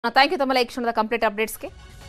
Thank you ತಮ್ಮ ಈ ಕ್ಷಣದ ಕಂಪ್ಲೀಟ್ ಅಪ್ಡೇಟ್ಸ್ಗೆ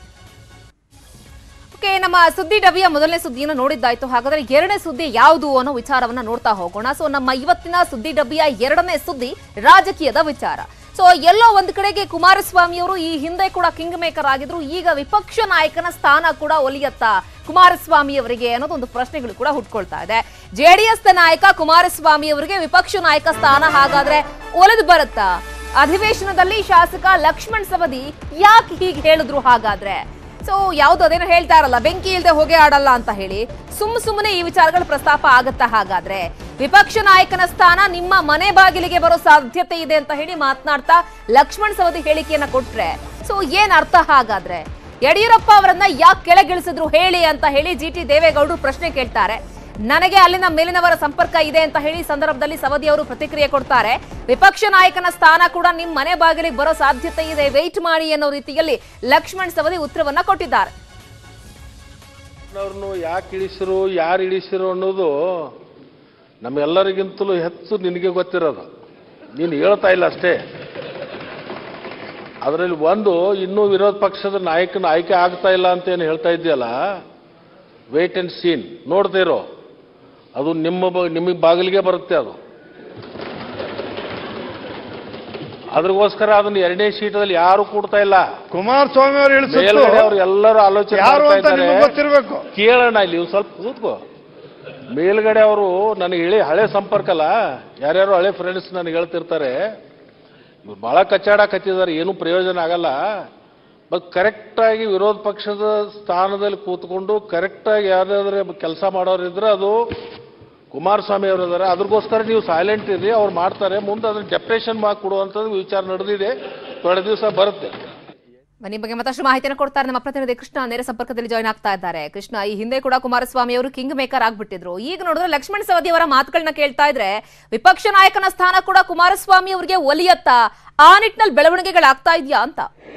ಓಕೆ ನಮ್ಮ ಸುದ್ದಿ ಡಬ್ಬಿಯ ಮೊದಲನೇ ಸುದ್ದಿಯನ್ನು ನೋಡಿದ್ದಾಯ್ತು ಹಾಗಾದ್ರೆ ಎರಡನೇ ಸುದ್ದಿ ಯಾವುದು ಅನ್ನೋ ವಿಚಾರವನ್ನ ನೋಡ್ತಾ ಹೋಗೋಣ ಸೊ ನಮ್ಮ ಇವತ್ತಿನ ಸುದ್ದಿ ಡಬ್ಬಿಯ ಎರಡನೇ ಸುದ್ದಿ ರಾಜಕೀಯದ ವಿಚಾರ ಸೊ ಎಲ್ಲೋ ಒಂದ್ ಕಡೆಗೆ ಕುಮಾರಸ್ವಾಮಿ ಅವರು ಈ ಹಿಂದೆ ಕೂಡ ಕಿಂಗ್ ಮೇಕರ್ ಆಗಿದ್ರು ಈಗ ವಿಪಕ್ಷ ನಾಯಕನ ಸ್ಥಾನ ಕೂಡ ಒಲಿಯತ್ತ ಕುಮಾರಸ್ವಾಮಿ ಅವರಿಗೆ ಅನ್ನೋದು ಒಂದು ಪ್ರಶ್ನೆಗಳು ಕೂಡ ಹುಟ್ಕೊಳ್ತಾ ಇದೆ ಜೆಡಿಎಸ್ ನಾಯಕ ಕುಮಾರಸ್ವಾಮಿ ಅವರಿಗೆ ವಿಪಕ್ಷ ನಾಯಕ ಸ್ಥಾನ ಹಾಗಾದ್ರೆ ಒಲಿದು ಬರುತ್ತಾ ಅಧಿವೇಶನದಲ್ಲಿ ಶಾಸಕ ಲಕ್ಷ್ಮಣ್ ಸವದಿ ಯಾಕೆ ಹೀಗೆ ಹೇಳಿದ್ರು ಹಾಗಾದ್ರೆ ಸೊ ಯಾವ್ದು ಅದೇನೋ ಹೇಳ್ತಾ ಇರಲ್ಲ ಬೆಂಕಿ ಇಲ್ದೆ ಹೊಗೆ ಆಡಲ್ಲ ಅಂತ ಹೇಳಿ ಸುಮ್ ಸುಮ್ಮನೆ ಈ ವಿಚಾರಗಳ ಪ್ರಸ್ತಾಪ ಆಗತ್ತಾ ಹಾಗಾದ್ರೆ ವಿಪಕ್ಷ ನಾಯಕನ ಸ್ಥಾನ ನಿಮ್ಮ ಮನೆ ಬಾಗಿಲಿಗೆ ಬರೋ ಸಾಧ್ಯತೆ ಇದೆ ಅಂತ ಹೇಳಿ ಮಾತನಾಡ್ತಾ ಲಕ್ಷ್ಮಣ್ ಸವದಿ ಹೇಳಿಕೆಯನ್ನ ಕೊಟ್ರೆ ಸೊ ಏನ್ ಅರ್ಥ ಹಾಗಾದ್ರೆ ಯಡಿಯೂರಪ್ಪ ಅವರನ್ನ ಯಾಕೆ ಕೆಳಗಿಳಿಸಿದ್ರು ಹೇಳಿ ಅಂತ ಹೇಳಿ ಜಿ ಟಿ ದೇವೇಗೌಡರು ಪ್ರಶ್ನೆ ಕೇಳ್ತಾರೆ ನನಗೆ ಅಲ್ಲಿನ ಮೇಲಿನವರ ಸಂಪರ್ಕ ಇದೆ ಅಂತ ಹೇಳಿ ಈ ಸಂದರ್ಭದಲ್ಲಿ ಸವದಿ ಅವರು ಪ್ರತಿಕ್ರಿಯೆ ಕೊಡ್ತಾರೆ ವಿಪಕ್ಷ ನಾಯಕನ ಸ್ಥಾನ ಕೂಡ ನಿಮ್ ಮನೆ ಬಾಗಿಲಿಗೆ ಬರೋ ಸಾಧ್ಯತೆ ಇದೆ ವೆಯ್ಟ್ ಮಾಡಿ ಅನ್ನೋ ರೀತಿಯಲ್ಲಿ ಲಕ್ಷ್ಮಣ್ ಸವದಿ ಉತ್ತರವನ್ನ ಕೊಟ್ಟಿದ್ದಾರೆ ಅವ್ರನ್ನು ಯಾಕೆ ಇಳಿಸಿರು ಯಾರು ಇಳಿಸಿರು ಅನ್ನೋದು ನಮ್ಮೆಲ್ಲರಿಗಿಂತಲೂ ಹೆಚ್ಚು ನಿನಗೆ ಗೊತ್ತಿರೋದು ನೀನು ಹೇಳ್ತಾ ಇಲ್ಲ ಅಷ್ಟೇ ಅದರಲ್ಲಿ ಒಂದು ಇನ್ನೂ ವಿರೋಧ ಪಕ್ಷದ ನಾಯಕನ ಆಯ್ಕೆ ಆಗ್ತಾ ಇಲ್ಲ ಅಂತ ಏನು ಹೇಳ್ತಾ ಇದೆಯಲ್ಲ ವೇಟ್ ಅಂಡ್ ಸೀನ್ ನೋಡ್ದೇ ಇರೋ ಅದು ನಿಮ್ಮ ಬ- ನಿಮಗೆ ಬಾಗಿಲಿಗೆ ಬರುತ್ತೆ ಅದು ಅದ್ರಗೋಸ್ಕರ ಅದನ್ನ ಎರಡನೇ ಶೀಟದಲ್ಲಿ ಯಾರು ಕೂಡ್ತಾ ಇಲ್ಲ ಕುಮಾರಸ್ವಾಮಿ ಅವರು ಮೇಲ್ಗಡೆ ಅವ್ರು ಇಳಿಸಿದ್ರು ಎಲ್ಲರೂ ಆಲೋಚನೆ ಯಾರು ಮಾಡ್ತಾ ಅಂತ ಇದ್ದಾರೆ. ನಿಮ್ಗೆ ಗೊತ್ತಿರ್ಬೇಕು ಕೇಳೋಣ ಇಲ್ಲಿ ಒಂದು ಸ್ವಲ್ಪ ಕೂತ್ಕೋ ಮೇಲ್ಗಡೆ ಅವರು ನನಗೆ ಹೇಳಿ ಹಳೆ ಸಂಪರ್ಕ ಅಲ್ಲ ಯಾರ್ಯಾರು ಹಳೆ ಫ್ರೆಂಡ್ಸ್ ನನಗೆ ಹೇಳ್ತಿರ್ತಾರೆ ಇವ್ರು ಬಹಳ ಕಚ್ಚಾಡ ಕತ್ತಿದ್ದಾರೆ ಏನೂ ಪ್ರಯೋಜನ ಆಗಲ್ಲ ಬಟ್ ಕರೆಕ್ಟಾಗಿ ವಿರೋಧ ಪಕ್ಷದ ಸ್ಥಾನದಲ್ಲಿ ಕೂತ್ಕೊಂಡು ಕರೆಕ್ಟಾಗಿ ಯಾವ್ದಾದ್ರೆ ಕೆಲಸ ಮಾಡೋರಿದ್ರೆ ಅದು ಕುಮಾರಸ್ವಾಮಿ ಅವರು ಇದ್ದಾರೆ ಅದ್ರಗೋಸ್ಕರ ನೀವು ಸೈಲೆಂಟ್ ಇರಿ ಅವ್ರು ಮಾಡ್ತಾರೆ ಮುಂದೆ ಅದನ್ನ ಡೆಪ್ರೇಷನ್ ಮಾಡಿ ಕೊಡುವಂಥದ್ದು ವಿಚಾರ ನಡೆದಿದೆ ಥೋಡೆ ದಿವಸ ಬರುತ್ತೆ ಬನ್ನಿ ಬಗ್ಗೆ ಮತ್ತಷ್ಟು ಮಾಹಿತಿಯನ್ನು ಕೊಡ್ತಾರೆ ನಮ್ಮ ಪ್ರತಿನಿಧಿ ಕೃಷ್ಣ ನೇರ ಸಂಪರ್ಕದಲ್ಲಿ ಜಾಯ್ನ್ ಆಗ್ತಾ ಇದ್ದಾರೆ ಕೃಷ್ಣ ಈ ಹಿಂದೆ ಕೂಡ ಕುಮಾರಸ್ವಾಮಿ ಅವರು ಕಿಂಗ್ ಮೇಕರ್ ಆಗ್ಬಿಟ್ಟಿದ್ರು ಈಗ ನೋಡಿದ್ರೆ ಲಕ್ಷ್ಮಣ್ ಸವದಿ ಅವರ ಮಾತುಗಳನ್ನ ಕೇಳ್ತಾ ಇದ್ರೆ ವಿಪಕ್ಷ ನಾಯಕನ ಸ್ಥಾನ ಕೂಡ ಕುಮಾರಸ್ವಾಮಿ ಅವರಿಗೆ ಒಲಿಯತ್ತಾ ಆ ನಿಟ್ಟಿನಲ್ಲಿ ಬೆಳವಣಿಗೆಗಳಾಗ್ತಾ ಇದೆಯಾ ಅಂತ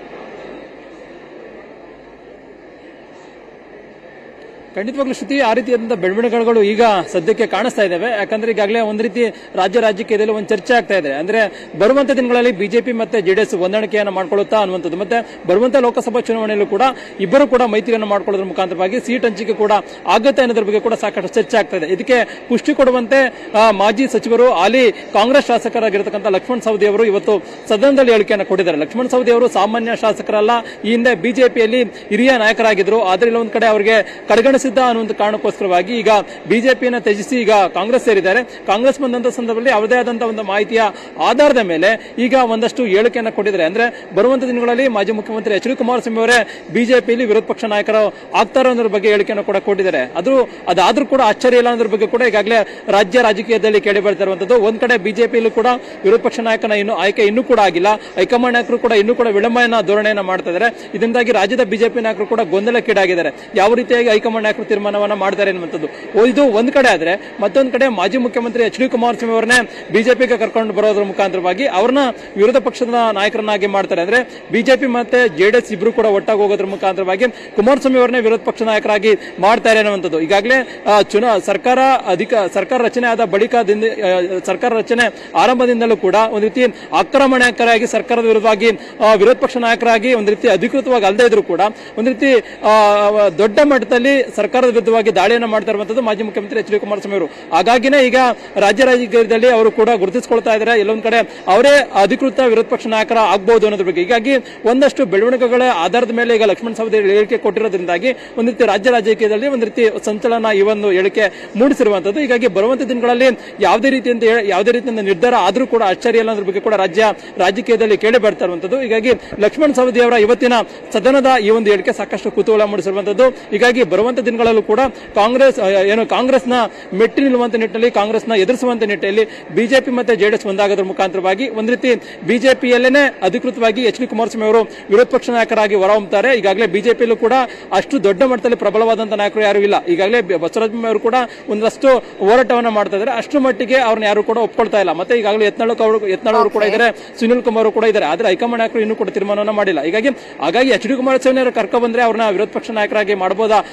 ಖಂಡಿತವಾಗ್ಲೂ ಶ್ರುತಿ ಆ ರೀತಿಯಾದಂತಹ ಬೆಳವಣಿಗೆಗಳು ಈಗ ಸದ್ಯಕ್ಕೆ ಕಾಣಿಸ್ತಾ ಇದ್ದಾವೆ ಯಾಕಂದ್ರೆ ಈಗಾಗಲೇ ಒಂದ್ ರೀತಿ ರಾಜ್ಯ ರಾಜಕೀಯದಲ್ಲಿ ಒಂದು ಚರ್ಚೆ ಆಗ್ತಾ ಇದೆ ಅಂದ್ರೆ ಬರುವಂತ ದಿನಗಳಲ್ಲಿ ಬಿಜೆಪಿ ಮತ್ತೆ ಜೆಡಿಎಸ್ ಹೊಂದಾಣಿಕೆಯನ್ನು ಮಾಡ್ಕೊಳ್ಳುತ್ತಾ ಅನ್ನುವಂಥದ್ದು ಮತ್ತೆ ಬರುವಂತ ಲೋಕಸಭಾ ಚುನಾವಣೆಯಲ್ಲೂ ಕೂಡ ಇಬ್ಬರು ಕೂಡ ಮೈತ್ರಿಯನ್ನು ಮಾಡ್ಕೊಳ್ಳೋದ್ರ ಮುಖಾಂತರವಾಗಿ ಸೀಟ್ ಹಂಚಿಕೆ ಕೂಡ ಆಗುತ್ತೆ ಅನ್ನೋದ್ರ ಬಗ್ಗೆ ಕೂಡ ಸಾಕಷ್ಟು ಚರ್ಚೆ ಆಗ್ತಾ ಇದೆ ಇದಕ್ಕೆ ಪುಷ್ಟಿ ಕೊಡುವಂತೆ ಆ, ಮಾಜಿ ಸಚಿವರು ಹಾಲಿ ಕಾಂಗ್ರೆಸ್ ಶಾಸಕರಾಗಿರತಕ್ಕಂಥ ಲಕ್ಷ್ಮಣ್ ಸವದಿ ಅವರು ಇವತ್ತು ಸದನದಲ್ಲಿ ಹೇಳಿಕೆಯನ್ನು ಕೊಟ್ಟಿದ್ದಾರೆ ಲಕ್ಷ್ಮಣ್ ಸವದಿ ಅವರು ಸಾಮಾನ್ಯ ಶಾಸಕರಲ್ಲ ಈ ಹಿಂದೆ ಬಿಜೆಪಿಯಲ್ಲಿ ಹಿರಿಯ ನಾಯಕರಾಗಿದ್ರು ಆದ್ರೆ ಇಲ್ಲ ಒಂದ್ ಕಡೆ ಅವರಿಗೆ ಕಡೆಗಣಿಸಿದ್ದ ಅನ್ನುವಂಥ ಕಾರಣಕ್ಕೋಸ್ಕರವಾಗಿ ಈಗ ಬಿಜೆಪಿಯನ್ನು ತ್ಯಜಿಸಿ ಈಗ ಕಾಂಗ್ರೆಸ್ ಸೇರಿದ್ದಾರೆ ಕಾಂಗ್ರೆಸ್ ಬಂದಂತ ಸಂದರ್ಭದಲ್ಲಿ ಅವರದೇ ಆದಂತಹ ಒಂದು ಮಾಹಿತಿಯ ಆಧಾರದ ಮೇಲೆ ಈಗ ಒಂದಷ್ಟು ಹೇಳಿಕೆಯನ್ನು ಕೊಟ್ಟಿದ್ದಾರೆ ಅಂದ್ರೆ ಬರುವಂತ ದಿನಗಳಲ್ಲಿ ಮಾಜಿ ಮುಖ್ಯಮಂತ್ರಿ ಎಚ್ ಡಿ ಕುಮಾರಸ್ವಾಮಿ ಅವರೇ ಬಿಜೆಪಿಯಲ್ಲಿ ವಿರೋಧ ಪಕ್ಷ ನಾಯಕರು ಆಗ್ತಾರೋ ಅನ್ನೋದ್ರ ಬಗ್ಗೆ ಹೇಳಿಕೆಯನ್ನು ಕೂಡ ಕೊಟ್ಟಿದ್ದಾರೆ ಅದು ಅದಾದ್ರೂ ಕೂಡ ಆಶ್ಚರ್ಯ ಇಲ್ಲ ಅನ್ನೋದ್ರ ಬಗ್ಗೆ ಕೂಡ ಈಗಾಗಲೇ ರಾಜ್ಯ ರಾಜಕೀಯದಲ್ಲಿ ಕೇಳಿ ಬರ್ತಾ ಇರುವಂತದ್ದು ಒಂದ್ ಕಡೆ ಬಿಜೆಪಿಯಲ್ಲೂ ಕೂಡ ವಿರೋಧ ಪಕ್ಷ ನಾಯಕನ ಇನ್ನು ಆಯ್ಕೆ ಇನ್ನೂ ಕೂಡ ಆಗಿಲ್ಲ ಹೈಕಮಾಂಡ್ ನಾಯಕರು ಕೂಡ ಇನ್ನೂ ಕೂಡ ವಿಳಂಬನ ಧೋರಣೆಯನ್ನ ಮಾಡ್ತಾ ಇದ್ದಾರೆ ಇದರಿಂದಾಗಿ ರಾಜ್ಯದ ಬಿಜೆಪಿ ನಾಯಕರು ಕೂಡ ಗೊಂದಲಕ್ಕೀಡಾಗಿದ್ದಾರೆ ಯಾವ ರೀತಿಯಾಗಿ ಹೈಕಮಾಂಡ್ ನಾಯಕರು ತೀರ್ಮಾನವನ್ನ ಮಾಡ್ತಾರೆ ಅನ್ನುವಂಥದ್ದು ಓ, ಇದು ಒಂದ್ ಕಡೆ ಆದ್ರೆ ಮತ್ತೊಂದ್ ಕಡೆ ಮಾಜಿ ಮುಖ್ಯಮಂತ್ರಿ ಎಚ್ ಡಿ ಕುಮಾರಸ್ವಾಮಿ ಅವರನ್ನೇ ಬಿಜೆಪಿಗೆ ಕರ್ಕೊಂಡು ಬರೋದ್ರ ಮುಖಾಂತರವಾಗಿ ಅವ್ರನ್ನ ವಿರೋಧ ಪಕ್ಷದ ನಾಯಕರನ್ನಾಗಿ ಮಾಡ್ತಾರೆ ಅಂದ್ರೆ ಬಿಜೆಪಿ ಮತ್ತೆ ಜೆಡಿಎಸ್ ಇಬ್ರು ಕೂಡ ಒಟ್ಟಾಗಿ ಹೋಗೋದ್ರ ಮುಖಾಂತರವಾಗಿ ಕುಮಾರಸ್ವಾಮಿ ಅವರನ್ನೇ ವಿರೋಧ ಪಕ್ಷ ನಾಯಕರಾಗಿ ಮಾಡ್ತಾರೆ ಅನ್ನುವಂಥದ್ದು ಈಗಾಗಲೇ ಆ, ಚುನಾ ಸರ್ಕಾರ ಅಧಿಕ ಸರ್ಕಾರ ರಚನೆ ಆದ ಬಳಿಕದಿಂದ ಆ, ಸರ್ಕಾರ ರಚನೆ ಆರಂಭದಿಂದಲೂ ಕೂಡ ಒಂದು ರೀತಿ ಆಕ್ರಮಣಕಾರಿಯಾಗಿ ಸರ್ಕಾರದ ವಿರುದ್ಧವಾಗಿ ಆ, ವಿರೋಧ ಪಕ್ಷ ನಾಯಕರಾಗಿ ಒಂದು ರೀತಿ ಅಧಿಕೃತವಾಗಿ ಅಲ್ಲದೆ ಇದ್ರು ಕೂಡ ಒಂದು ರೀತಿ ಆ, ದೊಡ್ಡ ಮಟ್ಟದಲ್ಲಿ ಸರ್ಕಾರದ ವಿರುದ್ಧವಾಗಿ ದಾಳಿಯನ್ನು ಮಾಡ್ತಾ ಇರುವಂತದ್ದು ಮಾಜಿ ಮುಖ್ಯಮಂತ್ರಿ ಎಚ್ ಡಿ ಕುಮಾರಸ್ವಾಮಿ ಅವರು ಹಾಗಾಗಿನೇ ಈಗ ರಾಜ್ಯ ರಾಜಕೀಯದಲ್ಲಿ ಅವರು ಕೂಡ ಗುರುತಿಸಿಕೊಳ್ತಾ ಇದ್ದಾರೆ ಎಲ್ಲೊಂದ್ ಕಡೆ ಅವರೇ ಅಧಿಕೃತ ವಿರೋಧ ಪಕ್ಷ ನಾಯಕರ ಆಗ್ಬಹುದು ಅನ್ನೋದ್ರ ಬಗ್ಗೆ ಹೀಗಾಗಿ ಒಂದಷ್ಟು ಬೆಳವಣಿಗೆಗಳ ಆಧಾರದ ಮೇಲೆ ಈಗ ಲಕ್ಷ್ಮಣ ಸವದಿ ಹೇಳಿಕೆ ಕೊಟ್ಟಿರೋದ್ರಿಂದಾಗಿ ಒಂದು ರೀತಿ ರಾಜ್ಯ ರಾಜಕೀಯದಲ್ಲಿ ಒಂದು ರೀತಿ ಸಂಚಲನ ಈ ಒಂದು ಹೇಳಿಕೆ ಮೂಡಿಸಿರುವಂತದ್ದು ಹೀಗಾಗಿ ಬರುವಂತ ದಿನಗಳಲ್ಲಿ ಯಾವುದೇ ರೀತಿಯಿಂದ ಯಾವುದೇ ರೀತಿಯಿಂದ ನಿರ್ಧಾರ ಆದ್ರೂ ಕೂಡ ಆಶ್ಚರ್ಯ ಇಲ್ಲ ಅನ್ನೋದ್ರ ಬಗ್ಗೆ ಕೂಡ ರಾಜ್ಯ ರಾಜಕೀಯದಲ್ಲಿ ಕೇಳಿ ಬರ್ತಾ ಇರುವಂತದ್ದು ಹೀಗಾಗಿ ಲಕ್ಷ್ಮಣ ಸವದಿ ಅವರ ಇವತ್ತಿನ ಸದನದ ಈ ಒಂದು ಹೇಳಿಕೆ ಸಾಕಷ್ಟು ಕುತೂಹಲ ಮೂಡಿಸಿರುವಂತದ್ದು ಹೀಗಾಗಿ ಬರುವಂತ ದಿನಗಳಲ್ಲೂ ಕೂಡ ಕಾಂಗ್ರೆಸ್ ಆ, ಏನು ಕಾಂಗ್ರೆಸ್ನ ಮೆಟ್ಟಿ ನಿಲ್ಲುವಂತ ನಿಟ್ಟಿನಲ್ಲಿ ಕಾಂಗ್ರೆಸ್ನ ಎದುರಿಸುವಂತ ನಿಟ್ಟಿನಲ್ಲಿ ಬಿಜೆಪಿ ಮತ್ತೆ ಜೆಡಿಎಸ್ ಒಂದಾಗೋದ್ರ ಮುಖಾಂತರವಾಗಿ ಒಂದ್ ರೀತಿ ಬಿಜೆಪಿಯಲ್ಲೇನೆ ಅಧಿಕೃತವಾಗಿ ಎಚ್ ಡಿ ಕುಮಾರಸ್ವಾಮಿ ಅವರು ವಿರೋಧ ಪಕ್ಷ ನಾಯಕರಾಗಿ ಹೊರಹೊಮ್ಮುತ್ತಾರೆ ಈಗಾಗಲೇ ಬಿಜೆಪಿಯಲ್ಲೂ ಕೂಡ ಅಷ್ಟು ದೊಡ್ಡ ಮಟ್ಟದಲ್ಲಿ ಪ್ರಬಲವಾದಂತಹ ನಾಯಕರು ಯಾರು ಇಲ್ಲ ಈಗಾಗಲೇ ಬ- ಬಸವರಾಜ ಬೊಮ್ಮಾಯಿ ಅವರು ಕೂಡ ಒಂದಷ್ಟು ಹೋರಾಟವನ್ನ ಮಾಡ್ತಾ ಇದ್ದಾರೆ ಅಷ್ಟು ಮಟ್ಟಿಗೆ ಅವ್ರನ್ನ ಯಾರು ಕೂಡ ಒಪ್ಕೊಳ್ತಾ ಇಲ್ಲ ಮತ್ತೆ ಈಗಾಗಲೇ ಯತ್ನಾಳ್ ಅವರು ಯತ್ನಾಳ್ ಅವರು ಕೂಡ ಇದ್ದಾರೆ ಸುನಿಲ್ ಕುಮಾರ್ ಅವರು ಕೂಡ ಇದ್ದಾರೆ ಆದ್ರೆ ಹೈಕಮಾಂಡ್ ನಾಯಕರು ಇನ್ನೂ ಕೂಡ ತೀರ್ಮಾನವನ್ನ ಮಾಡಿಲ್ಲ ಹೀಗಾಗಿ ಹಾಗಾಗಿ ಎಚ್ ಡಿ ಕುಮಾರಸ್ವಾಮಿ ಅವರು ಕರ್ಕೊ ಬಂದ್ರೆ ಅವ್ರನ್ನ ವಿರೋಧ ಪಕ್ಷ ನಾಯಕರಾಗಿ ಮಾಡಬಹುದಾ ಹಾಗಾಗಿ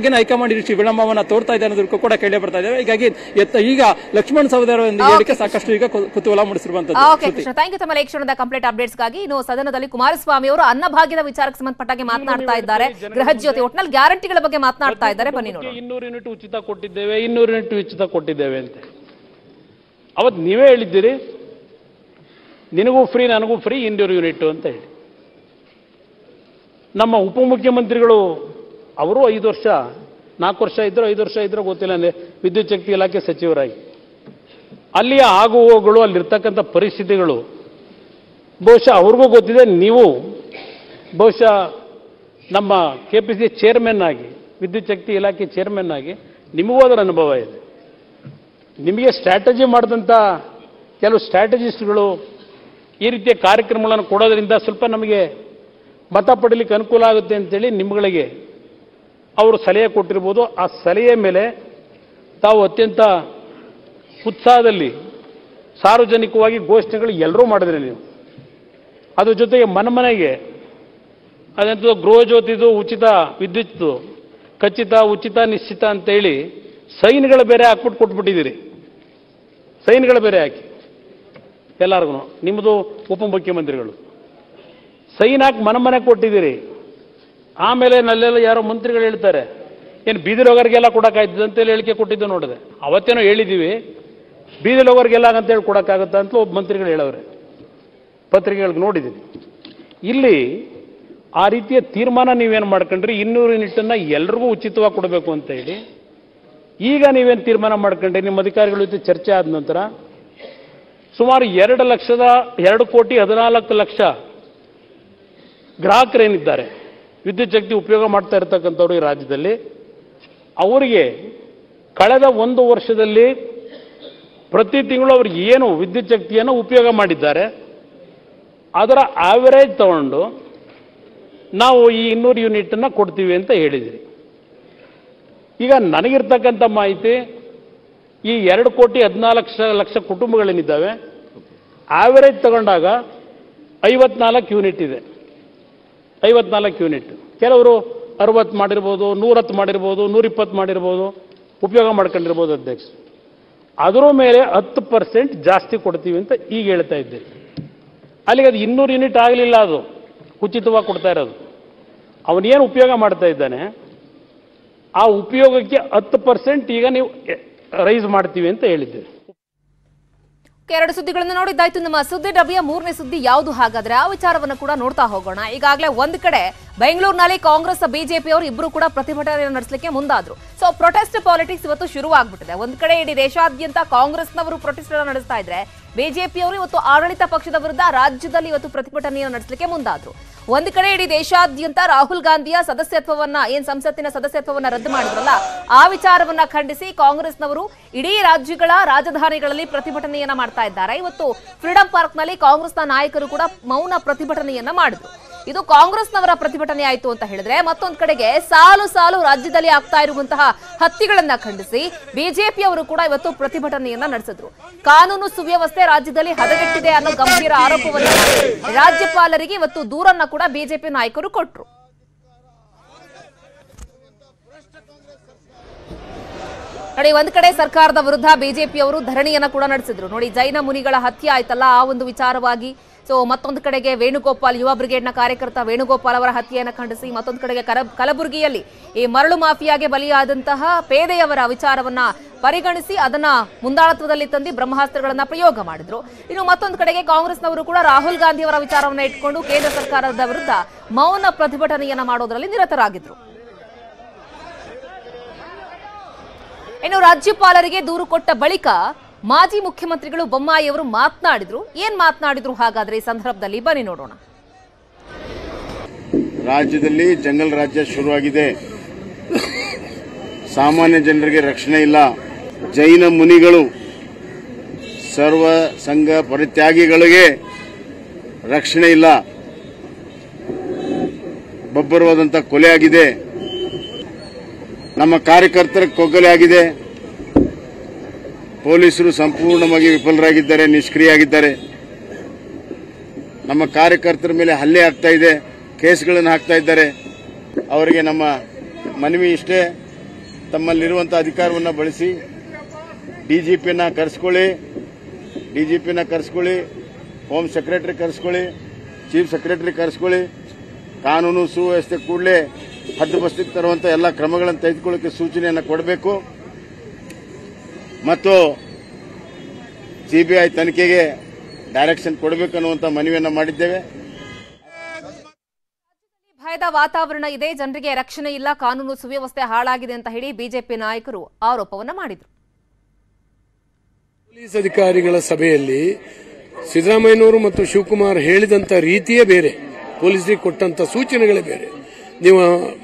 ಹಾಗೇನೆ ಹೈಕಮಾಂಡ್ ಈ ರೀತಿ ವಿಳಂಬವನ್ನ ತೋರ್ತಾ ಇದೆ ಅನ್ನೋದಕ್ಕೂ ಕೂಡ ಕೇಳಿ ಬರ್ತಾ ಇದೆ ಹೀಗಾಗಿ ಎತ್ತ ಈಗ ಲಕ್ಷ್ಮಣ್ ಸವದಿ ಅವರ ಒಂದು ಹೇಳಿಕೆ ಸಾಕಷ್ಟು ಈಗ ಕು- ಕುತೂಹಲ ಮೂಡಿಸಿರುವಂತದ್ದು ಓಕೆ ಕೃಷ್ಣ ಥ್ಯಾಂಕ್ ಯು ತಮ್ಮ ಈ ಕ್ಷಣದ ಕಂಪ್ಲೀಟ್ ಅಪ್ಡೇಟ್ಸ್ಗಾಗಿ ಇನ್ನು ಸದನದಲ್ಲಿ ಕುಮಾರಸ್ವಾಮಿ ಅವರು ಅನ್ನಭಾಗ್ಯದ ವಿಚಾರಕ್ಕೆ ಸಂಬಂಧಪಟ್ಟಾಗೆ ಮಾತನಾಡ್ತಾ ಇದ್ದಾರೆ ಗೃಹ ಜ್ಯೋತಿ ಒಟ್ನಲ್ಲಿ ಗ್ಯಾರಂಟಿಗಳ ಬಗ್ಗೆ ಮಾತನಾಡ್ತಾ ಇದ್ದಾರೆ ಬನ್ನಿ ನೋಡೋಣ ಇನ್ನೂರು ಯೂನಿಟ್ ಉಚಿತ ಕೊಟ್ಟಿದ್ದೇವೆ ಇನ್ನೂರು ಯೂನಿಟ್ ಉಚಿತ ಕೊಟ್ಟಿದ್ದೇವೆ ಅಂತ ಅವತ್ತು ನೀವೇ ಹೇಳಿದ್ದೀರಿ ನಿನಗೂ ಫ್ರೀ ನನಗೂ ಫ್ರೀ ಇನ್ನೂರು ಯೂನಿಟ್ ಅಂತ ಹೇಳಿ ನಮ್ಮ ಉಪಮುಖ್ಯಮಂತ್ರಿಗಳು ಅವರು ಐದು ವರ್ಷ ನಾಲ್ಕು ವರ್ಷ ಇದ್ರು ಐದು ವರ್ಷ ಇದ್ರು ಗೊತ್ತಿಲ್ಲ ಅಂದ್ರೆ ವಿದ್ಯುತ್ ಶಕ್ತಿ ಇಲಾಖೆ ಸಚಿವರಾಗಿ ಅಲ್ಲಿಯ ಆಗು ಹೋಗುಗಳು ಅಲ್ಲಿರ್ತಕ್ಕಂಥ ಪರಿಸ್ಥಿತಿಗಳು ಬಹುಶಃ ಅವ್ರಿಗೂ ಗೊತ್ತಿದೆ ನೀವು ಬಹುಶಃ ನಮ್ಮ ಕೆ ಪಿ ಸಿ ಚೇರ್ಮನ್ ಆಗಿ ವಿದ್ಯುತ್ ಶಕ್ತಿ ಇಲಾಖೆ ಚೇರ್ಮನ್ ಆಗಿ ನಿಮಗೂ ಅದರ ಅನುಭವ ಇದೆ ನಿಮಗೆ ಸ್ಟ್ರಾಟಜಿ ಮಾಡಿದಂಥ ಕೆಲವು ಸ್ಟ್ರಾಟಜಿಸ್ಟ್ಗಳು ಈ ರೀತಿಯ ಕಾರ್ಯಕ್ರಮಗಳನ್ನು ಕೊಡೋದ್ರಿಂದ ಸ್ವಲ್ಪ ನಮಗೆ ಮತ ಪಡೀಲಿಕ್ಕೆ ಅನುಕೂಲ ಆಗುತ್ತೆ ಅಂತೇಳಿ ನಿಮ್ಮಗಳಿಗೆ ಅವರು ಸಲಹೆ ಕೊಟ್ಟಿರ್ಬೋದು ಆ ಸಲಹೆಯ ಮೇಲೆ ತಾವು ಅತ್ಯಂತ ಉತ್ಸಾಹದಲ್ಲಿ ಸಾರ್ವಜನಿಕವಾಗಿ ಘೋಷಣೆಗಳು ಎಲ್ಲರೂ ಮಾಡಿದ್ರಿ ನೀವು ಅದ್ರ ಜೊತೆಗೆ ಮನೆ ಮನೆಗೆ ಅದಂತೂ ಗೃಹ ಜ್ಯೋತಿದು ಉಚಿತ ವಿದ್ಯುತ್ ಖಚಿತ ಉಚಿತ ನಿಶ್ಚಿತ ಅಂತೇಳಿ ಸೈನ್ಗಳು ಬೇರೆ ಹಾಕ್ಬಿಟ್ಟು ಕೊಟ್ಬಿಟ್ಟಿದ್ದೀರಿ ಸೈನ್ಗಳು ಬೇರೆ ಹಾಕಿ ಎಲ್ಲರಿಗೂ ನಿಮ್ಮದು ಉಪಮುಖ್ಯಮಂತ್ರಿಗಳು ಸೈನ್ ಹಾಕಿ ಮನೆ ಮನೆ ಕೊಟ್ಟಿದ್ದೀರಿ ಆಮೇಲೆ ನಲ್ಲೆಲ್ಲ ಯಾರೋ ಮಂತ್ರಿಗಳು ಹೇಳ್ತಾರೆ ಏನು ಬೀದಿ ರೋಗರಿಗೆಲ್ಲ ಕೊಡೋಕ್ಕಾಯ್ತದೆ ಅಂತೇಳಿ ಹೇಳಿಕೆ ಕೊಟ್ಟಿದ್ದು ನೋಡಿದೆ ಅವತ್ತೇನೋ ಹೇಳಿದ್ದೀವಿ ಬೀದಿ ರೋಗರಿಗೆಲ್ಲ ಅಂತೇಳಿ ಕೊಡೋಕ್ಕಾಗುತ್ತಾ ಅಂತ ಒಬ್ಬ ಮಂತ್ರಿಗಳು ಹೇಳವ್ರೆ ಪತ್ರಿಕೆಗಳಿಗೆ ನೋಡಿದ್ದೀನಿ ಇಲ್ಲಿ ಆ ರೀತಿಯ ತೀರ್ಮಾನ ನೀವೇನು ಮಾಡ್ಕೊಂಡ್ರಿ ಇನ್ನೂರು ಯೂನಿಟನ್ನು ಎಲ್ರಿಗೂ ಉಚಿತವಾಗಿ ಕೊಡಬೇಕು ಅಂತ ಹೇಳಿ ಈಗ ನೀವೇನು ತೀರ್ಮಾನ ಮಾಡ್ಕೊಂಡ್ರಿ ನಿಮ್ಮ ಅಧಿಕಾರಿಗಳ ಜೊತೆ ಚರ್ಚೆ ಆದ ನಂತರ ಸುಮಾರು ಎರಡು ಲಕ್ಷದ ಎರಡು ಕೋಟಿ ಹದಿನಾಲ್ಕು ಲಕ್ಷ ಗ್ರಾಹಕರೇನಿದ್ದಾರೆ ವಿದ್ಯುತ್ ಶಕ್ತಿ ಉಪಯೋಗ ಮಾಡ್ತಾ ಇರತಕ್ಕಂಥವ್ರು ಈ ರಾಜ್ಯದಲ್ಲಿ ಅವರಿಗೆ ಕಳೆದ ಒಂದು ವರ್ಷದಲ್ಲಿ ಪ್ರತಿ ತಿಂಗಳು ಅವ್ರಿಗೆ ಏನು ವಿದ್ಯುತ್ ಶಕ್ತಿಯನ್ನು ಉಪಯೋಗ ಮಾಡಿದ್ದಾರೆ ಅದರ ಆವರೇಜ್ ತಗೊಂಡು ನಾವು ಈ ಇನ್ನೂರು ಯೂನಿಟನ್ನು ಕೊಡ್ತೀವಿ ಅಂತ ಹೇಳಿದಿರಿ ಈಗ ನನಗಿರ್ತಕ್ಕಂಥ ಮಾಹಿತಿ ಈ ಎರಡು ಕೋಟಿ ಹದಿನಾಲ್ಕು ಲಕ್ಷ ಲಕ್ಷ ಕುಟುಂಬಗಳೇನಿದ್ದಾವೆ ಆವರೇಜ್ ತಗೊಂಡಾಗ ಐವತ್ನಾಲ್ಕು ಯೂನಿಟ್ ಇದೆ ಐವತ್ನಾಲ್ಕು ಯೂನಿಟ್ ಕೆಲವರು ಅರವತ್ತು ಮಾಡಿರ್ಬೋದು ನೂರತ್ತು ಮಾಡಿರ್ಬೋದು ನೂರಿಪ್ಪತ್ತು ಮಾಡಿರ್ಬೋದು ಉಪಯೋಗ ಮಾಡ್ಕೊಂಡಿರ್ಬೋದು ಅಧ್ಯಕ್ಷ ಅದರ ಮೇಲೆ ಹತ್ತು ಪರ್ಸೆಂಟ್ ಜಾಸ್ತಿ ಕೊಡ್ತೀವಿ ಅಂತ ಈಗ ಹೇಳ್ತಾ ಇದ್ದೀರಿ ಅಲ್ಲಿಗೆ ಅದು ಇನ್ನೂರು ಯೂನಿಟ್ ಆಗಲಿಲ್ಲ ಅದು ಉಚಿತವಾಗಿ ಕೊಡ್ತಾ ಇರೋದು ಅವನೇನು ಉಪಯೋಗ ಮಾಡ್ತಾ ಇದ್ದಾನೆ ಆ ಉಪಯೋಗಕ್ಕೆ ಹತ್ತು ಪರ್ಸೆಂಟ್ ಈಗ ನೀವು ರೈಸ್ ಮಾಡ್ತೀವಿ ಅಂತ ಹೇಳಿದ್ದೀರಿ ಎರಡು ಸುದ್ದಿಗಳನ್ನು ನೋಡಿದ್ದಾಯ್ತು ನಮ್ಮ ಸುದ್ದಿ ಡಬ್ಬಿಯ ಮೂರನೇ ಸುದ್ದಿ ಯಾವುದು ಹಾಗಾದ್ರೆ ಆ ವಿಚಾರವನ್ನು ಕೂಡ ನೋಡ್ತಾ ಹೋಗೋಣ ಈಗಾಗಲೇ ಒಂದ್ ಕಡೆ ಬೆಂಗಳೂರಿನಲ್ಲಿ ಕಾಂಗ್ರೆಸ್ ಬಿಜೆಪಿ ಅವರು ಇಬ್ಬರು ಕೂಡ ಪ್ರತಿಭಟನೆ ನಡೆಸಲಿಕ್ಕೆ ಮುಂದಾದ್ರು ಸೊ ಪ್ರೊಟೆಸ್ಟ್ ಪಾಲಿಟಿಕ್ಸ್ ಇವತ್ತು ಶುರುವಾಗ್ಬಿಟ್ಟಿದೆ ಒಂದ್ ಕಡೆ ಇಡೀ ದೇಶಾದ್ಯಂತ ಕಾಂಗ್ರೆಸ್ನವರು ಪ್ರೊಟೆಸ್ಟ್ ನಡೆಸ್ತಾ ಇದ್ರೆ ಬಿಜೆಪಿ ಅವರು ಇವತ್ತು ಆಡಳಿತ ಪಕ್ಷದ ವಿರುದ್ಧ ರಾಜ್ಯದಲ್ಲಿ ಇವತ್ತು ಪ್ರತಿಭಟನೆಯನ್ನು ನಡೆಸಲಿಕ್ಕೆ ಮುಂದಾದ್ರು ಒಂದ್ ಕಡೆ ಇಡೀ ದೇಶಾದ್ಯಂತ ರಾಹುಲ್ ಗಾಂಧಿಯ ಸದಸ್ಯತ್ವವನ್ನ ಏನ್ ಸಂಸತ್ತಿನ ಸದಸ್ಯತ್ವವನ್ನ ರದ್ದು ಮಾಡಿದ್ರಲ್ಲ ಆ ವಿಚಾರವನ್ನ ಖಂಡಿಸಿ ಕಾಂಗ್ರೆಸ್ನವರು ಇಡೀ ರಾಜ್ಯಗಳ ರಾಜಧಾನಿಗಳಲ್ಲಿ ಪ್ರತಿಭಟನೆಯನ್ನ ಮಾಡ್ತಾ ಇದ್ದಾರೆ ಇವತ್ತು ಫ್ರೀಡಂ ಪಾರ್ಕ್ನಲ್ಲಿ ಕಾಂಗ್ರೆಸ್ನ ನಾಯಕರು ಕೂಡ ಮೌನ ಪ್ರತಿಭಟನೆಯನ್ನ ಮಾಡಿದ್ರು ಇದು ಕಾಂಗ್ರೆಸ್ನವರ ಪ್ರತಿಭಟನೆ ಆಯ್ತು ಅಂತ ಹೇಳಿದ್ರೆ ಮತ್ತೊಂದ್ ಕಡೆಗೆ ಸಾಲು ಸಾಲು ರಾಜ್ಯದಲ್ಲಿ ಆಗ್ತಾ ಇರುವಂತಹ ಹತ್ಯೆಗಳನ್ನ ಖಂಡಿಸಿ ಬಿಜೆಪಿಯವರು ಕೂಡ ಇವತ್ತು ಪ್ರತಿಭಟನೆಯನ್ನ ನಡೆಸಿದ್ರು ಕಾನೂನು ಸುವ್ಯವಸ್ಥೆ ರಾಜ್ಯದಲ್ಲಿ ಹದಗೆಟ್ಟಿದೆ ಅನ್ನೋ ಗಂಭೀರ ಆರೋಪವನ್ನು ಮಾಡಿ ರಾಜ್ಯಪಾಲರಿಗೆ ಇವತ್ತು ದೂರನ್ನ ಕೂಡ ಬಿಜೆಪಿ ನಾಯಕರು ಕೊಟ್ರು ನೋಡಿ ಒಂದ್ ಕಡೆ ಸರ್ಕಾರದ ವಿರುದ್ಧ ಬಿಜೆಪಿಯವರು ಧರಣಿಯನ್ನ ಕೂಡ ನಡೆಸಿದ್ರು ನೋಡಿ ಜೈನ ಮುನಿಗಳ ಹತ್ಯೆ ಆಯ್ತಲ್ಲ ಆ ಒಂದು ವಿಚಾರವಾಗಿ ಸೊ ಮತ್ತೊಂದು ಕಡೆಗೆ ವೇಣುಗೋಪಾಲ್ ಯುವ ಬ್ರಿಗೇಡ್ನ ಕಾರ್ಯಕರ್ತ ವೇಣುಗೋಪಾಲ್ ಅವರ ಹತ್ಯೆಯನ್ನು ಖಂಡಿಸಿ ಮತ್ತೊಂದು ಕಡೆಗೆ ಕರ- ಕಲಬುರಗಿಯಲ್ಲಿ ಈ ಮರಳು ಮಾಫಿಯಾಗೆ ಬಲಿಯಾದಂತಹ ಪೇದೆಯವರ ವಿಚಾರವನ್ನ ಪರಿಗಣಿಸಿ ಅದನ್ನ ಮುಂದಾಳತ್ವದಲ್ಲಿ ತಂದು ಬ್ರಹ್ಮಾಸ್ತ್ರಗಳನ್ನ ಪ್ರಯೋಗ ಮಾಡಿದ್ರು ಇನ್ನು ಮತ್ತೊಂದು ಕಡೆಗೆ ಕಾಂಗ್ರೆಸ್ನವರು ಕೂಡ ರಾಹುಲ್ ಗಾಂಧಿ ಅವರ ವಿಚಾರವನ್ನ ಇಟ್ಕೊಂಡು ಕೇಂದ್ರ ಸರ್ಕಾರದ ವಿರುದ್ಧ ಮೌನ ಪ್ರತಿಭಟನೆಯನ್ನ ಮಾಡೋದ್ರಲ್ಲಿ ನಿರತರಾಗಿದ್ರು ಇನ್ನು ರಾಜ್ಯಪಾಲರಿಗೆ ದೂರು ಕೊಟ್ಟ ಬಳಿಕ ಮಾಜಿ ಮುಖ್ಯಮಂತ್ರಿಗಳು ಬೊಮ್ಮಾಯಿ ಅವರು ಮಾತನಾಡಿದ್ರು ಏನ್ ಮಾತನಾಡಿದ್ರು ಹಾಗಾದ್ರೆ ಈ ಸಂದರ್ಭದಲ್ಲಿ ಬನ್ನಿ ನೋಡೋಣ ರಾಜ್ಯದಲ್ಲಿ ಜಂಗಲ್ ರಾಜ್ಯ ಶುರುವಾಗಿದೆ ಸಾಮಾನ್ಯ ಜನರಿಗೆ ರಕ್ಷಣೆ ಇಲ್ಲ ಜೈನ ಮುನಿಗಳು ಸರ್ವ ಸಂಘ ಪರಿತ್ಯಾಗಿಗಳಿಗೆ ರಕ್ಷಣೆ ಇಲ್ಲ ಬಬ್ಬರವಾದಂಥ ಕೊಲೆ ಆಗಿದೆ ನಮ್ಮ ಕಾರ್ಯಕರ್ತರ ಕೊಗ್ಗಲೆ ಆಗಿದೆ ಪೊಲೀಸರು ಸಂಪೂರ್ಣವಾಗಿ ವಿಫಲರಾಗಿದ್ದಾರೆ ನಿಷ್ಕ್ರಿಯಾಗಿದ್ದಾರೆ ನಮ್ಮ ಕಾರ್ಯಕರ್ತರ ಮೇಲೆ ಹಲ್ಲೆ ಆಗ್ತಾ ಇದೆ ಕೇಸ್ಗಳನ್ನು ಹಾಕ್ತಾ ಇದ್ದಾರೆ ಅವರಿಗೆ ನಮ್ಮ ಮನವಿ ಇಷ್ಟೇ ತಮ್ಮಲ್ಲಿರುವಂಥ ಅಧಿಕಾರವನ್ನು ಬಳಸಿ ಡಿಜಿಪಿನ ಕರೆಸ್ಕೊಳ್ಳಿ ಡಿಜಿಪಿನ ಕರೆಸ್ಕೊಳ್ಳಿ ಹೋಮ್ ಸೆಕ್ರೆಟರಿ ಕರೆಸ್ಕೊಳ್ಳಿ ಚೀಫ್ ಸೆಕ್ರೆಟರಿ ಕರೆಸ್ಕೊಳ್ಳಿ ಕಾನೂನು ಸುವ್ಯವಸ್ಥೆ ಕೂಡಲೇ ಹದ್ದುಬಸ್ತಿಗೆ ತರುವಂಥ ಎಲ್ಲ ಕ್ರಮಗಳನ್ನು ತೆಗೆದುಕೊಳ್ಳೋಕೆ ಸೂಚನೆಯನ್ನು ಕೊಡಬೇಕು ಮತ್ತು ಸಿಬಿಐ ತನಿಖೆಗೆ ಡೈರೆಕ್ಷನ್ ಕೊಡಬೇಕನ್ನುವಂಥ ಮನವಿಯನ್ನು ಮಾಡಿದ್ದೇವೆ ಭಯದ ವಾತಾವರಣ ಇದೆ ಜನರಿಗೆ ರಕ್ಷಣೆ ಇಲ್ಲ ಕಾನೂನು ಸುವ್ಯವಸ್ಥೆ ಹಾಳಾಗಿದೆ ಅಂತ ಹೇಳಿ ಬಿಜೆಪಿ ನಾಯಕರು ಆರೋಪವನ್ನ ಮಾಡಿದ್ರು ಪೊಲೀಸ್ ಅಧಿಕಾರಿಗಳ ಸಭೆಯಲ್ಲಿ ಸಿದ್ದರಾಮಯ್ಯನವರು ಮತ್ತು ಶಿವಕುಮಾರ್ ಹೇಳಿದಂತ ರೀತಿಯೇ ಬೇರೆ ಪೊಲೀಸರಿಗೆ ಕೊಟ್ಟಂತ ಸೂಚನೆಗಳೇ ಬೇರೆ ನೀವು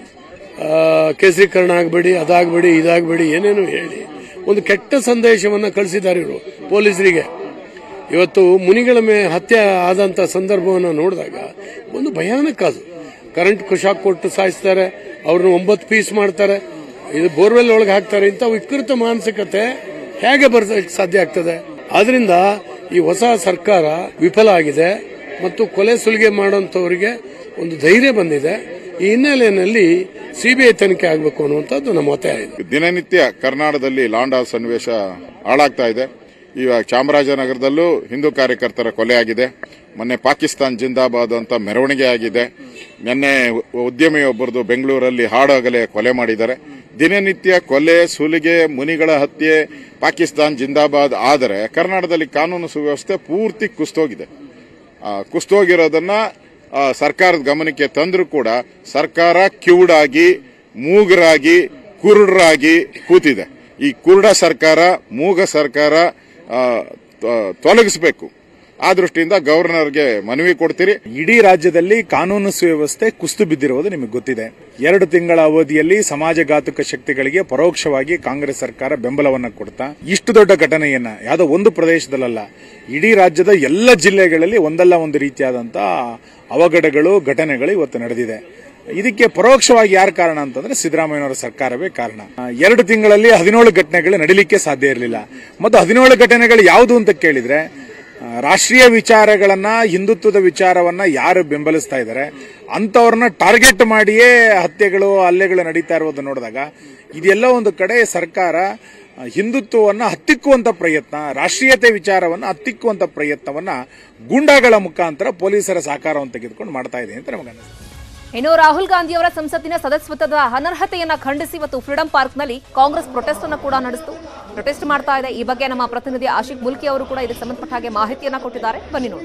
ಆ, ಕೇಸರೀಕರಣ ಆಗಬೇಡಿ ಅದಾಗಬೇಡಿ ಇದಾಗಬೇಡಿ ಏನೇನು ಹೇಳಿ ಒಂದು ಕೆಟ್ಟ ಸಂದೇಶವನ್ನ ಕಳಿಸಿದ್ದಾರೆ ಇವರು ಪೊಲೀಸರಿಗೆ ಇವತ್ತು ಮುನಿಗಳ ಮೇಲೆ ಹತ್ಯೆ ಆದಂತ ಸಂದರ್ಭವನ್ನು ನೋಡಿದಾಗ ಒಂದು ಭಯಾನಕ ಅದು ಕರೆಂಟ್ ಶಾಕ್ ಕೊಟ್ಟು ಸಾಯಿಸ್ತಾರೆ ಅವ್ರನ್ನ ಒಂಬತ್ತು ಪೀಸ್ ಮಾಡ್ತಾರೆ ಇದು ಬೋರ್ವೆಲ್ ಒಳಗೆ ಹಾಕ್ತಾರೆ ಇಂಥ ವಿಕೃತ ಮಾನಸಿಕತೆ ಹೇಗೆ ಬರ್ಸಕ್ಕೆ ಸಾಧ್ಯ ಆಗ್ತದೆ ಆದ್ರಿಂದ ಈ ಹೊಸ ಸರ್ಕಾರ ವಿಫಲ ಆಗಿದೆ ಮತ್ತು ಕೊಲೆ ಸುಲಿಗೆ ಮಾಡುವಂತವರಿಗೆ ಒಂದು ಧೈರ್ಯ ಬಂದಿದೆ ಈ ಹಿನ್ನೆಲೆಯಲ್ಲಿ ಸಿಬಿಐ ತನಿಖೆ ಆಗಬೇಕು ಅನ್ನುವಂಥದ್ದು ನಮ್ಮ ಒತ್ತಾಯ ಇದೆ ದಿನನಿತ್ಯ ಕರ್ನಾಟಕದಲ್ಲಿ ಲಾಂಡ ಸನ್ನಿವೇಶ ಹಾಳಾಗ್ತಾ ಇದೆ ಇವಾಗ ಚಾಮರಾಜನಗರದಲ್ಲೂ ಹಿಂದೂ ಕಾರ್ಯಕರ್ತರ ಕೊಲೆ ಆಗಿದೆ ಮೊನ್ನೆ ಪಾಕಿಸ್ತಾನ್ ಜಿಂದಾಬಾದ್ ಅಂತ ಮೆರವಣಿಗೆ ಆಗಿದೆ ನಿನ್ನೆ ಉದ್ಯಮಿಯೊಬ್ಬರದು ಬೆಂಗಳೂರಲ್ಲಿ ಹಾಡಾಗಲೇ ಕೊಲೆ ಮಾಡಿದ್ದಾರೆ ದಿನನಿತ್ಯ ಕೊಲೆ ಸುಲಿಗೆ ಮುನಿಗಳ ಹತ್ಯೆ ಪಾಕಿಸ್ತಾನ್ ಜಿಂದಾಬಾದ್ ಆದರೆ ಕರ್ನಾಟಕದಲ್ಲಿ ಕಾನೂನು ಸುವ್ಯವಸ್ಥೆ ಪೂರ್ತಿ ಕುಸ್ತೋಗಿದೆ ಆ, ಕುಸ್ತೋಗಿರೋದನ್ನ ಆ, ಸರ್ಕಾರದ ಗಮನಕ್ಕೆ ತಂದರೂ ಕೂಡ ಸರ್ಕಾರ ಕಿವುಡಾಗಿ ಮೂಗರಾಗಿ ಕುರುಡರಾಗಿ ಕೂತಿದೆ ಈ ಕುರುಡ ಸರ್ಕಾರ ಮೂಗ ಸರ್ಕಾರ ಆ, ತ- ತೊಲಗಿಸಬೇಕು ಆ ದೃಷ್ಟಿಯಿಂದ ಗವರ್ನರ್ಗೆ ಮನವಿ ಕೊಡ್ತೀರಿ ಇಡೀ ರಾಜ್ಯದಲ್ಲಿ ಕಾನೂನು ಸುವ್ಯವಸ್ಥೆ ಕುಸಿದು ಬಿದ್ದಿರುವುದು ನಿಮಗೆ ಗೊತ್ತಿದೆ ಎರಡು ತಿಂಗಳ ಅವಧಿಯಲ್ಲಿ ಸಮಾಜಘಾತಕ ಶಕ್ತಿಗಳಿಗೆ ಪರೋಕ್ಷವಾಗಿ ಕಾಂಗ್ರೆಸ್ ಸರ್ಕಾರ ಬೆಂಬಲವನ್ನ ಕೊಡ್ತಾ ಇಷ್ಟು ದೊಡ್ಡ ಘಟನೆಯನ್ನ ಯಾವುದೋ ಒಂದು ಪ್ರದೇಶದಲ್ಲ ಇಡೀ ರಾಜ್ಯದ ಎಲ್ಲ ಜಿಲ್ಲೆಗಳಲ್ಲಿ ಒಂದಲ್ಲ ಒಂದು ರೀತಿಯಾದಂತಹ ಅವಘಡಗಳು ಘಟನೆಗಳು ಇವತ್ತು ನಡೆದಿದೆ ಇದಕ್ಕೆ ಪರೋಕ್ಷವಾಗಿ ಯಾರು ಕಾರಣ ಅಂತಂದ್ರೆ ಸಿದ್ದರಾಮಯ್ಯನವರ ಸರ್ಕಾರವೇ ಕಾರಣ ಆ, ಎರಡು ತಿಂಗಳಲ್ಲಿ ಹದಿನೇಳು ಘಟನೆಗಳು ನಡೀಲಿಕ್ಕೆ ಸಾಧ್ಯ ಇರಲಿಲ್ಲ ಮತ್ತು ಹದಿನೇಳು ಘಟನೆಗಳು ಯಾವುದು ಅಂತ ಕೇಳಿದ್ರೆ ಆ, ರಾಷ್ಟ್ರೀಯ ವಿಚಾರಗಳನ್ನ ಹಿಂದುತ್ವದ ವಿಚಾರವನ್ನ ಯಾರು ಬೆಂಬಲಿಸ್ತಾ ಇದ್ದಾರೆ ಅಂತವ್ರನ್ನ ಟಾರ್ಗೆಟ್ ಮಾಡಿಯೇ ಹತ್ಯೆಗಳು ಹಲ್ಲೆಗಳು ನಡೀತಾ ಇರೋದನ್ನ ನೋಡಿದಾಗ ಇದೆಲ್ಲ ಒಂದು ಕಡೆ ಸರ್ಕಾರ ಆ, ಹಿಂದುತ್ವವನ್ನ ಹತ್ತಿಕ್ಕುವಂತ ಪ್ರಯತ್ನ ರಾಷ್ಟ್ರೀಯತೆ ವಿಚಾರವನ್ನ ಹತ್ತಿಕ್ಕುವಂತ ಪ್ರಯತ್ನವನ್ನ ಗೂಂಡಾಗಳ ಮುಖಾಂತರ ಪೊಲೀಸರ ಸಹಕಾರವನ್ನು ತೆಗೆದುಕೊಂಡು ಮಾಡ್ತಾ ಇದೆ ಅಂತ ನಮಗೆ ಅನಿಸುತ್ತೆ ಇನ್ನು ರಾಹುಲ್ ಗಾಂಧಿ ಅವರ ಸಂಸತ್ತಿನ ಸದಸ್ಯತ್ವದ ಅನರ್ಹತೆಯನ್ನ ಖಂಡಿಸಿ ಇವತ್ತು ಫ್ರೀಡಂ ಪಾರ್ಕ್ನಲ್ಲಿ ಕಾಂಗ್ರೆಸ್ ಪ್ರೊಟೆಸ್ಟ್ ಅನ್ನು ಕೂಡ ನಡೆಸಿತು ಪ್ರೊಟೆಸ್ಟ್ ಮಾಡ್ತಾ ಇದೆ ಈ ಬಗ್ಗೆ ನಮ್ಮ ಪ್ರತಿನಿಧಿ ಆಶಿಕ್ ಮುಲ್ಕಿ ಅವರು ಕೂಡ ಇದಕ್ಕೆ ಸಂಬಂಧಪಟ್ಟ ಹಾಗೆ ಮಾಹಿತಿಯನ್ನ ಕೊಟ್ಟಿದ್ದಾರೆ ಬನ್ನಿ ನೋಡಿ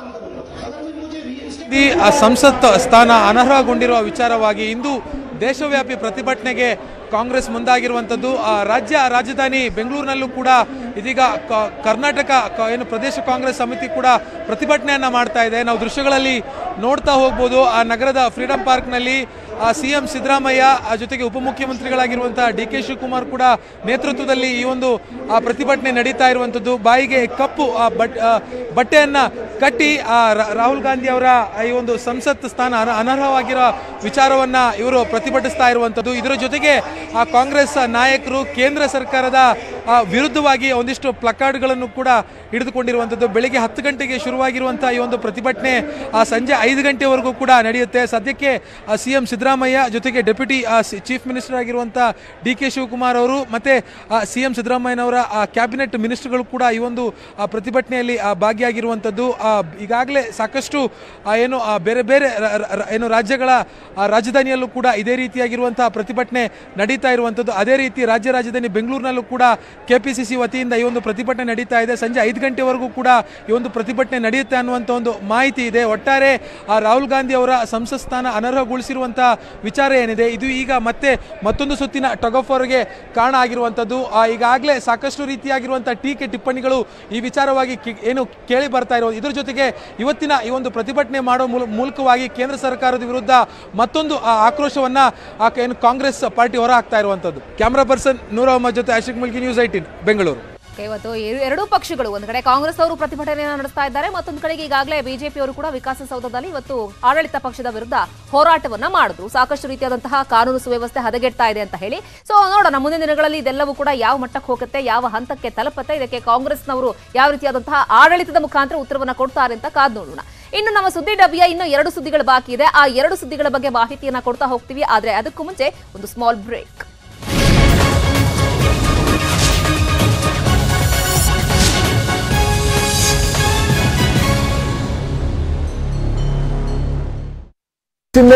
ಈ ಆ ಸಂಸತ್ ಸ್ಥಾನ ಅನರ್ಹಗೊಂಡಿರುವ ವಿಚಾರವಾಗಿ ಇಂದು ದೇಶವ್ಯಾಪಿ ಪ್ರತಿಭಟನೆಗೆ ಕಾಂಗ್ರೆಸ್ ಮುಂದಾಗಿರುವಂಥದ್ದು ಆ ರಾಜ್ಯ ರಾಜಧಾನಿ ಬೆಂಗಳೂರಿನಲ್ಲೂ ಕೂಡ ಇದೀಗ ಕ- ಕರ್ನಾಟಕ ಕ- ಏನು ಪ್ರದೇಶ ಕಾಂಗ್ರೆಸ್ ಸಮಿತಿ ಕೂಡ ಪ್ರತಿಭಟನೆಯನ್ನ ಮಾಡ್ತಾ ಇದೆ ನಾವು ದೃಶ್ಯಗಳಲ್ಲಿ ನೋಡ್ತಾ ಹೋಗ್ಬೋದು ಆ ನಗರದ ಫ್ರೀಡಂ ಪಾರ್ಕ್ನಲ್ಲಿ ಸಿ ಎಂ ಸಿದ್ದರಾಮಯ್ಯ ಆ ಜೊತೆಗೆ ಉಪಮುಖ್ಯಮಂತ್ರಿಗಳಾಗಿರುವಂತಹ ಡಿ ಕೆ ಶಿವಕುಮಾರ್ ಕೂಡ ನೇತೃತ್ವದಲ್ಲಿ ಈ ಒಂದು ಆ ಪ್ರತಿಭಟನೆ ನಡೀತಾ ಇರುವಂಥದ್ದು ಬಾಯಿಗೆ ಕಪ್ಪು ಆ ಬಟ್ ಆ ಬಟ್ಟೆಯನ್ನ ಕಟ್ಟಿ ಆ ರಾ- ರಾಹುಲ್ ಗಾಂಧಿ ಅವರ ಈ ಒಂದು ಸಂಸತ್ ಸ್ಥಾನ ಅನ- ಅನರ್ಹವಾಗಿರೋ ವಿಚಾರವನ್ನ ಇವರು ಪ್ರತಿಭಟಿಸ್ತಾ ಇರುವಂಥದ್ದು ಇದರ ಜೊತೆಗೆ ಆ ಕಾಂಗ್ರೆಸ್ ನಾಯಕರು ಕೇಂದ್ರ ಸರ್ಕಾರದ ಆ, ವಿರುದ್ಧವಾಗಿ ಒಂದಿಷ್ಟು ಪ್ಲಕಾರ್ಡ್ಗಳನ್ನು ಕೂಡ ಹಿಡಿದುಕೊಂಡಿರುವಂಥದ್ದು ಬೆಳಿಗ್ಗೆ ಹತ್ತು ಗಂಟೆಗೆ ಶುರುವಾಗಿರುವಂತಹ ಈ ಒಂದು ಪ್ರತಿಭಟನೆ ಆ, ಸಂಜೆ ಐದು ಗಂಟೆವರೆಗೂ ಕೂಡ ನಡೆಯುತ್ತೆ ಸದ್ಯಕ್ಕೆ ಸಿ ಎಂ ಸಿದ್ದರಾಮಯ್ಯ ಜೊತೆಗೆ ಡೆಪ್ಯೂಟಿ ಚೀಫ್ ಮಿನಿಸ್ಟರ್ ಆಗಿರುವಂಥ ಡಿ ಕೆ ಶಿವಕುಮಾರ್ ಅವರು ಮತ್ತೆ ಸಿ ಎಂ ಸಿದ್ದರಾಮಯ್ಯನವರ ಕ್ಯಾಬಿನೆಟ್ ಮಿನಿಸ್ಟರ್ಗಳು ಕೂಡ ಈ ಒಂದು ಆ, ಪ್ರತಿಭಟನೆಯಲ್ಲಿ ಆ, ಭಾಗಿಯಾಗಿರುವಂಥದ್ದು ಆ, ಈಗಾಗಲೇ ಸಾಕಷ್ಟು ಆ, ಏನು ಆ, ಬೇರೆ ಬೇರೆ ರ- ರ- ರ- ಏನು ರಾಜ್ಯಗಳ ಆ, ರಾಜಧಾನಿಯಲ್ಲೂ ಕೂಡ ಇದೇ ರೀತಿಯಾಗಿರುವಂತಹ ಪ್ರತಿಭಟನೆ ನಡೀತಾ ಇರುವಂಥದ್ದು ಅದೇ ರೀತಿ ರಾಜ್ಯ ರಾಜಧಾನಿ ಬೆಂಗಳೂರಿನಲ್ಲೂ ಕೂಡ ಕೆಪಿಸಿಸಿ ವತಿಯಿಂದ ಈ ಒಂದು ಪ್ರತಿಭಟನೆ ನಡೀತಾ ಇದೆ ಸಂಜೆ ಐದು ಗಂಟೆವರೆಗೂ ಕೂಡ ಈ ಒಂದು ಪ್ರತಿಭಟನೆ ನಡೆಯುತ್ತೆ ಅನ್ನುವಂಥ ಒಂದು ಮಾಹಿತಿ ಇದೆ ಒಟ್ಟಾರೆ ಆ, ರಾಹುಲ್ ಗಾಂಧಿ ಅವರ ಸಂಸತ್ ಸ್ಥಾನ ಅನರ್ಹಗೊಳಿಸಿರುವಂತಹ ವಿಚಾರ ಏನಿದೆ ಇದು ಈಗ ಮತ್ತೆ ಮತ್ತೊಂದು ಸುತ್ತಿನ ಟಗಫರ್ಗೆ ಕಾರಣ ಆಗಿರುವಂಥದ್ದು ಆ, ಈಗಾಗಲೇ ಸಾಕಷ್ಟು ರೀತಿಯಾಗಿರುವಂತಹ ಟೀಕೆ ಟಿಪ್ಪಣಿಗಳು ಈ ವಿಚಾರವಾಗಿ ಕಿ- ಏನು ಕೇಳಿ ಬರ್ತಾ ಇರೋದು ಇದ್ರ ಜೊತೆಗೆ ಇವತ್ತಿನ ಈ ಒಂದು ಪ್ರತಿಭಟನೆ ಮಾಡೋ ಮೂಲ- ಮೂಲಕವಾಗಿ ಕೇಂದ್ರ ಸರ್ಕಾರದ ವಿರುದ್ಧ ಮತ್ತೊಂದು ಆ, ಆಕ್ರೋಶವನ್ನ ಆ, ಏನು ಕಾಂಗ್ರೆಸ್ ಪಾರ್ಟಿ ಹೊರ ಹಾಕ್ತಾ ಇರುವಂತದ್ದು ಕ್ಯಾಮ್ರಾ ಪರ್ಸನ್ ನೂರ ಅಹಮದ್ ಜೊತೆ ಆಶಿಕ್ ಮುಲ್ಕಿ ನ್ಯೂಸ್ ಐಟೀನ್ ಬೆಂಗಳೂರು ಇವತ್ತು ಎರ- ಎರಡೂ ಪಕ್ಷಗಳು ಒಂದು ಕಡೆ ಕಾಂಗ್ರೆಸ್ ಅವರು ಪ್ರತಿಭಟನೆಯನ್ನು ನಡೆಸ್ತಾ ಇದ್ದಾರೆ ಮತ್ತೊಂದು ಕಡೆಗೆ ಈಗಾಗಲೇ ಬಿಜೆಪಿ ಅವರು ಕೂಡ ವಿಕಾಸಸೌಧದಲ್ಲಿ ಇವತ್ತು ಆಡಳಿತ ಪಕ್ಷದ ವಿರುದ್ಧ ಹೋರಾಟವನ್ನ ಮಾಡಿದ್ರು ಸಾಕಷ್ಟು ರೀತಿಯಾದಂತಹ ಕಾನೂನು ಸುವ್ಯವಸ್ಥೆ ಹದಗೆಡ್ತಾ ಇದೆ ಅಂತ ಹೇಳಿ ಸೊ ನೋಡೋಣ ಮುಂದಿನ ದಿನಗಳಲ್ಲಿ ಇದೆಲ್ಲವೂ ಕೂಡ ಯಾವ ಮಟ್ಟಕ್ಕೆ ಹೋಗುತ್ತೆ ಯಾವ ಹಂತಕ್ಕೆ ತಲುಪುತ್ತೆ ಇದಕ್ಕೆ ಕಾಂಗ್ರೆಸ್ನವರು ಯಾವ ರೀತಿಯಾದಂತಹ ಆಡಳಿತದ ಮುಖಾಂತರ ಉತ್ತರವನ್ನ ಕೊಡ್ತಾರೆ ಅಂತ ಕಾದ್ ನೋಡೋಣ ಇನ್ನು ನಮ್ಮ ಸುದ್ದಿ ಡಬ್ಬಿಯ ಇನ್ನು ಎರಡು ಸುದ್ದಿಗಳು ಬಾಕಿ ಇದೆ ಆ ಎರಡು ಸುದ್ದಿಗಳ ಬಗ್ಗೆ ಮಾಹಿತಿಯನ್ನ ಕೊಡ್ತಾ ಹೋಗ್ತೀವಿ ಆದ್ರೆ ಅದಕ್ಕೂ ಮುಂಚೆ ಒಂದು ಸ್ಮಾಲ್ ಬ್ರೇಕ್